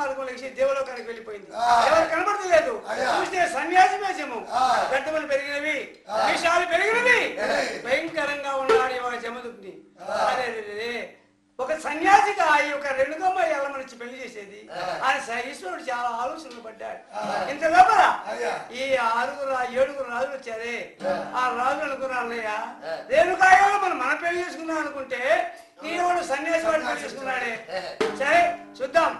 మార్గం లేచి దేవలోకానికి వెళ్ళిపోయింది ఆ. ఎవరు కనబడతలేదు అయ్యా. చూస్తే సన్యాసి వేషము ఆ. గడ్డములు పెరిగినవి ఆ. విషాలు పెరిగినవి పెరిగినవి. భయంకరంగా ఉన్నాడు ఇవాళ జమదుగ్ని అరే రే, రే, రే. ఒక సన్యాసిగా ఈ యొక్క రెండు గమ్మాయి ఎలా మనకి పెళ్లి చేసేది ఆయన స- ఈశ్వరుడు చాలా ఆలోచనలు పడ్డాడు ఇంత లోపల అయ్యా. ఈ ఆరుగురు ఆ ఏడుగురు రాజులు వచ్చారే ఆ రాజులు అనుకున్నారు అన్నయ్య రేణుకాయలో మనం మన పెళ్లి చేసుకుందాం అనుకుంటే ఈయన వాడు సన్యాసి వాడు పెళ్లి చేసుకున్నాడే సరే చూద్దాం